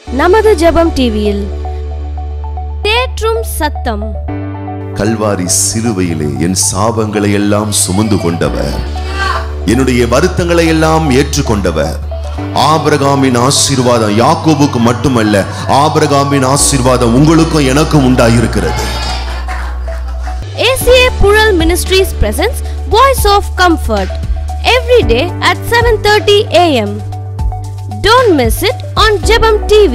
நமது ஜெபம் டிவியில் தேற்றும் சத்தம் கல்வாரி சிலுவையிலே என் சாபங்களை எல்லாம் சுமந்து கொண்டவர் என்னுடைய வருத்தங்களை எல்லாம் ஏற்றுக்கொண்டவர் ஆபிரகாமின் ஆசீர்வாதம் யாக்கோபுக்கு மட்டுமல்ல ஆபிரகாமின் ஆசீர்வாதம் உங்களுக்கும் எனக்கும் உண்டாயிருக்கிறது ACA Pural Ministries presents Voice of Comfort every day at 7:30 a.m. Don't miss it on Jebam TV.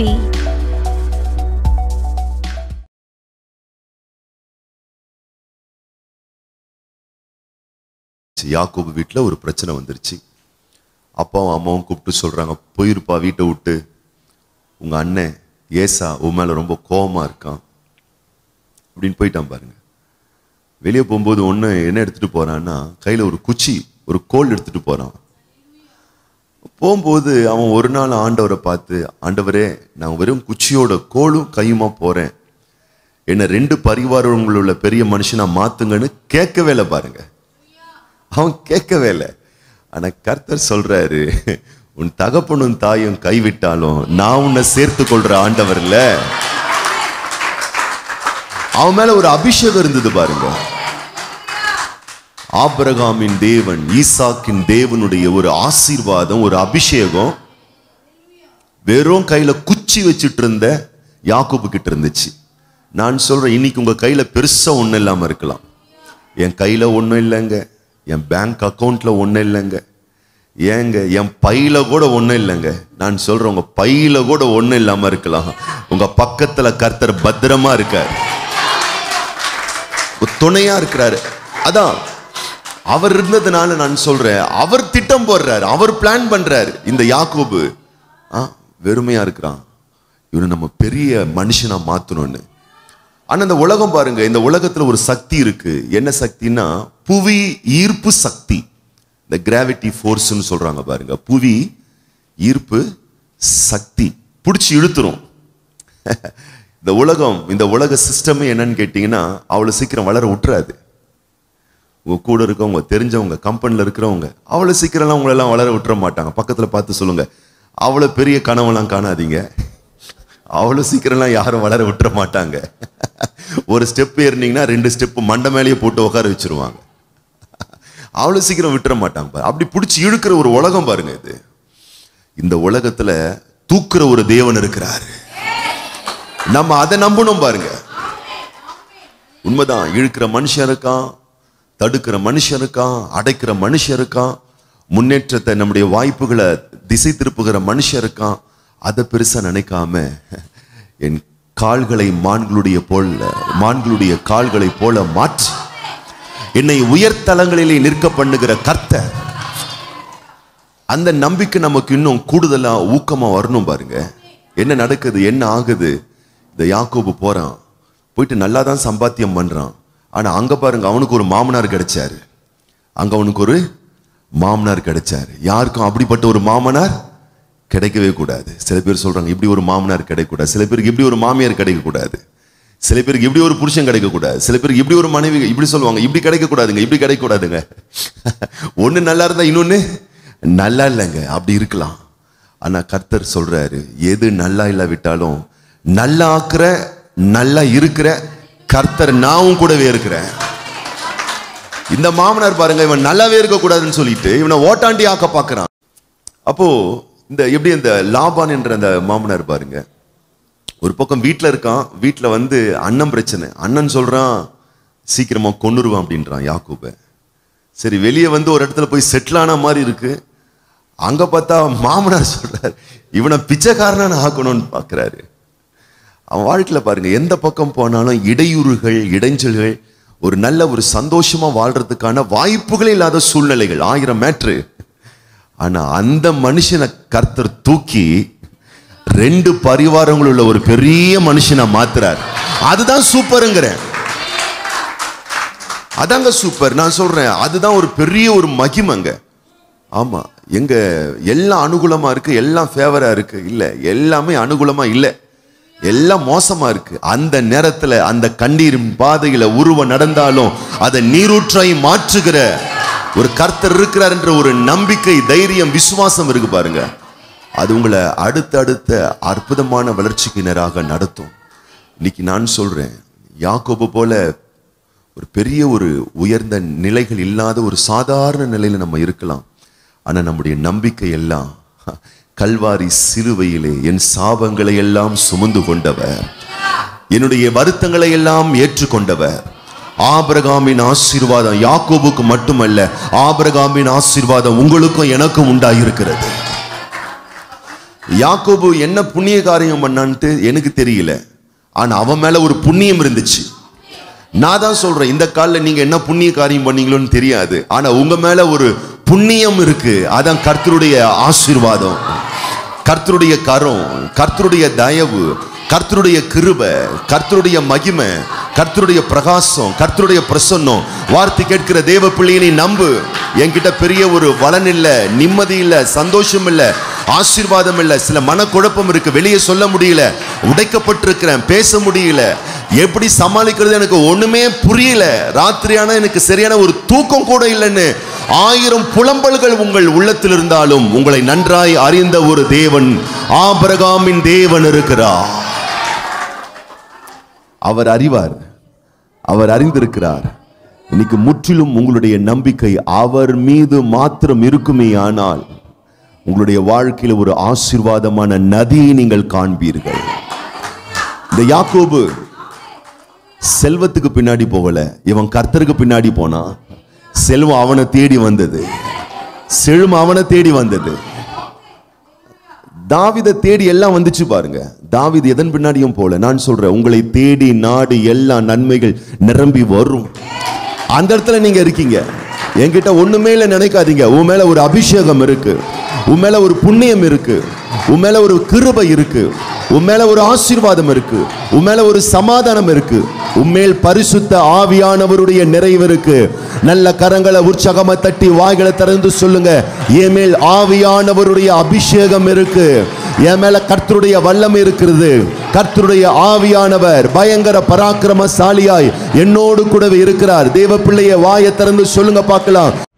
யாக்கோபு வீட்டில் ஒரு பிரச்சனை வந்துருச்சு அப்பாவும் அம்மாவும் கூப்பிட்டு சொல்றாங்க போயிருப்பா வீட்டை விட்டு உங்க அண்ணன் ஏசா உன் மேல ரொம்ப கோவமா இருக்கான் அப்படின்னு போயிட்டான் பாருங்க வெளியே போகும்போது ஒன்று என்ன எடுத்துட்டு போறான்னா கையில ஒரு குச்சி ஒரு கோல் எடுத்துட்டு போறான் போகும்போது அவன் ஒரு நாள் ஆண்டவரை பார்த்து ஆண்டவரே நான் வெறும் குச்சியோட கோலும் கையுமா போறேன் என்ன ரெண்டு பரிவாரங்கள் உள்ள பெரிய மனுஷனா மாத்துங்கன்னு கேட்கவே இல்லை பாருங்க அவன் கேட்கவே இல்லை ஆனா கர்த்தர் சொல்றாரு உன் தகப்பனும் தாயும் கைவிட்டாலும் நான் உன்னை சேர்த்து கொள்ற ஆண்டவர் இல்ல அவன் மேல ஒரு அபிஷேகம் இருந்தது பாருங்க ஆபிரகாமின் தேவன் ஈசாக்கின் தேவனுடைய ஒரு ஆசீர்வாதம் ஒரு அபிஷேகம் வெறும் கையில குச்சி வச்சுட்டு இருந்த யாக்கோபு கிட்ட இருந்துச்சு நான் சொல்றேன் இன்னைக்கு உங்க கையில பெருசா ஒண்ணும் இல்லாம இருக்கலாம் என் கையில ஒண்ணும் இல்லைங்க என் பேங்க் அக்கவுண்ட்ல ஒண்ணும் இல்லைங்க ஏங்க என் பையில கூட ஒண்ணும் இல்லைங்க நான் சொல்றேன் உங்க பையில கூட ஒண்ணும் இல்லாம இருக்கலாம் உங்க பக்கத்துல கர்த்தர் பத்திரமா இருக்கார் ஒரு துணையா இருக்கிறாரு அதான் அவர் இருந்ததுனால நான் சொல்றேன் அவர் திட்டம் போடுறாரு அவர் பிளான் பண்றாரு இந்த யாக்கோபு ஆ, வெறுமையா இருக்கிறான் இவனை நம்ம பெரிய மனுஷனா மாத்தணும்னு ஆனா இந்த உலகம் பாருங்க இந்த உலகத்துல ஒரு சக்தி இருக்கு என்ன சக்தின்னா புவி ஈர்ப்பு சக்தி இந்த கிராவிட்டி ஃபோர்ஸ்னு சொல்றாங்க பாருங்க புவி ஈர்ப்பு சக்தி பிடிச்சி இழுத்துரும் இந்த உலகம் இந்த உலக சிஸ்டமே என்னன்னு கேட்டீங்கன்னா அவ்வளவு சீக்கிரம் வளர விட்டுறாது உங்க கூட இருக்கவங்க தெரிஞ்சவங்க கம்பெனில இருக்கிறவங்க அவ்வளவு சீக்கிரம்லாம் உங்களை எல்லாம் வளர விட்டுற மாட்டாங்க பக்கத்துல பார்த்து சொல்லுங்க அவ்வளவு பெரிய கனவெல்லாம் காணாதீங்க அவ்வளவு சீக்கிரம்லாம் யாரும் வளர விட்டுற மாட்டாங்க ஒரு ஸ்டெப் ஏறினீங்கன்னா ரெண்டு ஸ்டெப் மண்டை மேலேயே போட்டு உட்கார வச்சிருவாங்க அவ்வளவு சீக்கிரம் விட்டுற மாட்டாங்க பாரு. அப்படி பிடிச்சி இழுக்கிற ஒரு உலகம் பாருங்க இது இந்த உலகத்துல தூக்குற ஒரு தேவன் இருக்கிறாரு நம்ம அதை நம்பணும் பாருங்க உண்மைதான் இழுக்கிற மனுஷன் இருக்கான் தடுக்கிற மனுஷன் இருக்கான் அடைக்கிற மனுஷன் இருக்கான் முன்னேற்றத்தை நம்முடைய வாய்ப்புகளை திசை திருப்புகிற மனுஷன் இருக்கான் அதை பெருசா நினைக்காம என் கால்களை மான்களுடைய போல மான்களுடைய கால்களை போல மாற்றி என்னை உயர்தலங்களிலே நிற்க பண்ணுகிற கர்த்தர் அந்த நம்பிக்கை நமக்கு இன்னும் கூடுதலா ஊக்கமா வரணும் பாருங்க என்ன நடக்குது என்ன ஆகுது இந்த யாக்கோபு போறான் போயிட்டு நல்லா தான் சம்பாத்தியம் பண்றான் ஆனா அங்க பாருங்க அவனுக்கு ஒரு மாமனார் கிடைச்சாரு அங்க அவனுக்கு ஒரு மாமனார் கிடைச்சாரு யாருக்கும் அப்படிப்பட்ட ஒரு மாமனார் கிடைக்கவே கூடாது சில பேர் சொல்றாங்க இப்படி ஒரு மாமனார் கிடைக்கக்கூடாது சில பேருக்கு இப்படி ஒரு மாமியார் கிடைக்கக்கூடாது சில பேருக்கு இப்படி ஒரு புருஷன் கிடைக்கக்கூடாது சில பேருக்கு இப்படி ஒரு மனைவி இப்படி சொல்லுவாங்க இப்படி கிடைக்கக்கூடாதுங்க இப்படி கிடைக்கக்கூடாதுங்க ஒண்ணு நல்லா இருந்தா இன்னொன்னு நல்லா இல்லைங்க அப்படி இருக்கலாம் ஆனா கர்த்தர் சொல்றாரு எது நல்லா இல்லாவிட்டாலும் நல்லா ஆக்குற நல்லா இருக்கிற கர்த்தர் நாவும் கூடவே இருக்கிறேன் இந்த மாமனார் பாருங்க இவன் நல்லாவே இருக்க கூடாதுன்னு சொல்லிட்டு இவனை ஓட்டாண்டி ஆக்க பார்க்கறான் அப்போ இந்த எப்படி இந்த லாபான் என்ற அந்த மாமனார் பாருங்க ஒரு பக்கம் வீட்டில் இருக்கான் வீட்டில் வந்து அண்ணன் பிரச்சனை அண்ணன் சொல்றான் சீக்கிரமா கொன்னுருவான் அப்படின்றான் யாக்கூப சரி வெளியே வந்து ஒரு இடத்துல போய் செட்டில் ஆன மாதிரி இருக்கு அங்க பார்த்தா மாமனார் சொல்றாரு இவனை பிச்சைக்காரனான ஆக்கணும்னு பார்க்கறாரு அவன் வாழ்க்கையில பாருங்க எந்த பக்கம் போனாலும் இடையூறுகள் இடைஞ்சல்கள் ஒரு நல்ல ஒரு சந்தோஷமா வாழ்றதுக்கான வாய்ப்புகளே இல்லாத சூழ்நிலைகள் ஆயிரம் மேட்ரு ஆனா அந்த மனுஷனை கர்த்தர் தூக்கி ரெண்டு பரிவாரங்கள் உள்ள ஒரு பெரிய மனுஷனை மாத்துறார் அதுதான் சூப்பருங்கிறேன் அதாங்க சூப்பர் நான் சொல்றேன் அதுதான் ஒரு பெரிய ஒரு மகிமைங்க ஆமா எங்க எல்லாம் அனுகூலமா இருக்கு எல்லாம் ஃபேவரா இருக்கு இல்ல எல்லாமே அனுகூலமா இல்ல எல்லாம் மோசமா இருக்கு அந்த நேரத்துல அந்த கண்ணீரின் பாதையில உருவ நடந்தாலும் அதை நீரூற்றாய் மாற்றுகிற ஒரு கர்த்தர் இருக்கிறார் என்ற ஒரு நம்பிக்கை தைரியம் விசுவாசம் இருக்கு பாருங்க அது உங்களை அடுத்தடுத்த அற்புதமான வளர்ச்சிக்கு நேராக நடத்தும் இன்னைக்கு நான் சொல்றேன் யாக்கோபு போல ஒரு பெரிய ஒரு உயர்ந்த நிலைகள் இல்லாத ஒரு சாதாரண நிலையில நம்ம இருக்கலாம் ஆனா நம்முடைய நம்பிக்கை எல்லாம் கல்வாரி சிலுவையிலே என் சாபங்களை எல்லாம் சுமந்து கொண்டவர் என்னுடைய வருத்தங்களை எல்லாம் ஏற்றுக்கொண்டவர் ஆபிரகாமின் ஆசீர்வாதம் யாக்கோபுக்கு மட்டுமல்ல ஆபிரகாமின் ஆசீர்வாதம் உங்களுக்கும் எனக்கும் உண்டாயிருக்கிறது யாக்கோபு என்ன புண்ணிய காரியம் பண்ணான்ட்டு எனக்கு தெரியல ஆனா அவன் மேல ஒரு புண்ணியம் இருந்துச்சு நான் தான் சொல்றேன் இந்த காலில் நீங்க என்ன புண்ணிய காரியம் பண்ணீங்களோன்னு தெரியாது ஆனா உங்க மேல ஒரு புண்ணியம் இருக்கு அதான் கர்த்தருடைய ஆசீர்வாதம் கர்த்தருடைய கரம் கர்த்தருடைய தயவு கர்த்தருடைய கிருபை கர்த்தருடைய மகிமை கர்த்தருடைய பிரகாசம் கர்த்தருடைய பிரசன்னம் வார்த்தை கேட்கிற தேவ பிள்ளையை நீ நம்பு என்கிட்ட பெரிய ஒரு வளன் இல்ல நிம்மதி இல்ல சந்தோஷம் இல்ல ஆசீர்வாதம் இல்ல சில மனக்குழப்பம் இருக்கு வெளியே சொல்ல முடியல உடைக்கப்பட்டிருக்கிறேன் பேச முடியல எப்படி சமாளிக்கிறது எனக்கு ஒண்ணுமே புரியல ராத்திரியான எனக்கு சரியான ஒரு தூக்கம் கூட இல்லைன்னு ஆயிரம் புலம்பல்கள் உங்கள் உள்ளத்தில் இருந்தாலும் உங்களை நன்றாய் அறிந்த ஒரு தேவன் ஆபரகாமின் தேவன் இருக்கிறார் அவர் அறிவார் அவர் அறிந்திருக்கிறார் இன்னைக்கு முற்றிலும் உங்களுடைய நம்பிக்கை அவர் மீது மாத்திரம் இருக்குமே ஆனால் உங்களுடைய வாழ்க்கையில் ஒரு ஆசீர்வாதமான நதியை நீங்கள் காண்பீர்கள் இந்த யாக்கோபு செல்வத்துக்கு பின்னாடி போகல இவன் கர்த்தருக்கு பின்னாடி போனா செல்வம் அவனை தேடி வந்தது செழும் அவனை தேடி வந்தது தாவிதை தேடி எல்லாம் வந்துச்சு பாருங்க தாவிது எதன் பின்னாடியும் போல நான் சொல்றேன் உங்களை தேடி நாடி எல்லா நன்மைகள் நிரம்பி வரும் அந்த இடத்துல நீங்க இருக்கீங்க என்கிட்ட ஒண்ணுமே இல்லை நினைக்காதீங்க உன் மேல ஒரு அபிஷேகம் இருக்கு உன் மேல ஒரு புண்ணியம் இருக்கு உன் மேல ஒரு கிருபை இருக்கு உன் மேல ஒரு ஆசீர்வாதம் இருக்கு உன் மேல ஒரு சமாதானம் இருக்கு உன்மேல் பரிசுத்த ஆவியானவருடைய நிறைவு இருக்கு நல்ல கரங்களை உற்சாகமா தட்டி வாய்களை திறந்து சொல்லுங்க என் மேல் ஆவியானவருடைய அபிஷேகம் இருக்கு என் மேல கர்த்தருடைய வல்லம் இருக்கிறது கர்த்தருடைய ஆவியானவர் பயங்கர பராக்கிரமசாலியாய் என்னோடு கூடவே இருக்கிறார் தேவ பிள்ளைய வாயை திறந்து சொல்லுங்க பார்க்கலாம்